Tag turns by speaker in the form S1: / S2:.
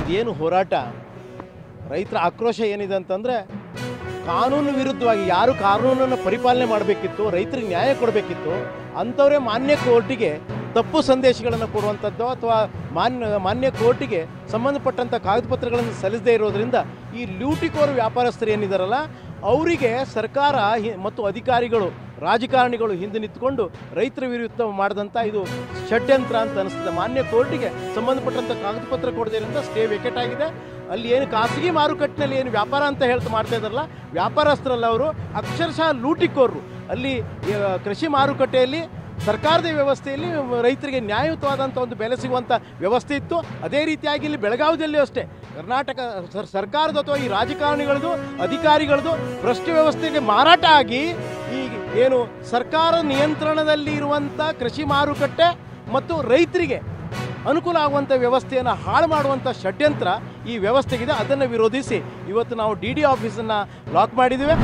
S1: ಇದೇನು ಹೋರಾಟ ರೈತರ ಆಕ್ರೋಶ ಏನಿದೆ ಅಂತಂದರೆ ಕಾನೂನು ವಿರುದ್ಧವಾಗಿ ಯಾರು ಕಾನೂನನ್ನು ಪರಿಪಾಲನೆ ಮಾಡಬೇಕಿತ್ತು ರೈತರಿಗೆ ನ್ಯಾಯ ಕೊಡಬೇಕಿತ್ತು ಅಂಥವರೇ ಮಾನ್ಯ ಕೋರ್ಟಿಗೆ ತಪ್ಪು ಸಂದೇಶಗಳನ್ನು ಕೊಡುವಂಥದ್ದು ಅಥವಾ ಮಾನ್ಯ ಮಾನ್ಯ ಕೋರ್ಟಿಗೆ ಸಂಬಂಧಪಟ್ಟಂಥ ಕಾಗದ ಪತ್ರಗಳನ್ನು ಸಲ್ಲಿಸದೇ ಇರೋದ್ರಿಂದ ಈ ಲೂಟಿಕೋರು ವ್ಯಾಪಾರಸ್ಥರು ಏನಿದಾರಲ್ಲ ಅವರಿಗೆ ಸರ್ಕಾರ ಹಿ- ಮತ್ತು ಅಧಿಕಾರಿಗಳು ರಾಜಕಾರಣಿಗಳು ಹಿಂದೆ ನಿಂತ್ಕೊಂಡು ರೈತರ ವಿರುದ್ಧ ಮಾಡಿದಂಥ ಇದು ಷಡ್ಯಂತ್ರ ಅಂತ ಅನಿಸ್ತದೆ ಮಾನ್ಯ ಕೋರ್ಟಿಗೆ ಸಂಬಂಧಪಟ್ಟಂಥ ಕಾಗದ ಪತ್ರ ಕೊಡದಿರೋದ್ರಿಂದ ಸ್ಟೇ ವೆಕೆಟ್ ಆಗಿದೆ ಅಲ್ಲಿ ಏನು ಖಾಸಗಿ ಮಾರುಕಟ್ಟೆನಲ್ಲಿ ಏನು ವ್ಯಾಪಾರ ಅಂತ ಹೇಳ್ತಾ ಮಾಡ್ತಾ ಇದ್ದಾರಲ್ಲ ವ್ಯಾಪಾರಸ್ಥರಲ್ಲ ಅವರು ಅಕ್ಷರಶಃ ಲೂಟಿಕೋರರು ಅಲ್ಲಿ ಆ, ಕೃಷಿ ಮಾರುಕಟ್ಟೆಯಲ್ಲಿ ಸರ್ಕಾರದ ವ್ಯವಸ್ಥೆಯಲ್ಲಿ ರೈತರಿಗೆ ನ್ಯಾಯಯುತವಾದಂಥ ಒಂದು ಬೆಲೆ ಸಿಗುವಂಥ ವ್ಯವಸ್ಥೆ ಇತ್ತು ಅದೇ ರೀತಿಯಾಗಿ ಇಲ್ಲಿ ಬೆಳಗಾವಿಯಲ್ಲೂ ಅಷ್ಟೇ ಕರ್ನಾಟಕ ಸರ್- ಸರ್ಕಾರದ ಅಥವಾ ಈ ರಾಜಕಾರಣಿಗಳದು ಅಧಿಕಾರಿಗಳದು ಭ್ರಷ್ಟ ವ್ಯವಸ್ಥೆಗೆ ಮಾರಾಟ ಆಗಿ ಈ ಏನು ಸರ್ಕಾರ ನಿಯಂತ್ರಣದಲ್ಲಿ ಇರುವಂಥ ಕೃಷಿ ಮಾರುಕಟ್ಟೆ ಮತ್ತು ರೈತರಿಗೆ ಅನುಕೂಲ ಆಗುವಂಥ ವ್ಯವಸ್ಥೆಯನ್ನು ಹಾಳು ಮಾಡುವಂಥ ಷಡ್ಯಂತ್ರ ಈ ವ್ಯವಸ್ಥೆಗಿದೆ ಅದನ್ನು ವಿರೋಧಿಸಿ ಇವತ್ತು ನಾವು ಡಿ ಡಿ ಆಫೀಸನ್ನು ಲಾಕ್ ಮಾಡಿದ್ದೀವಿ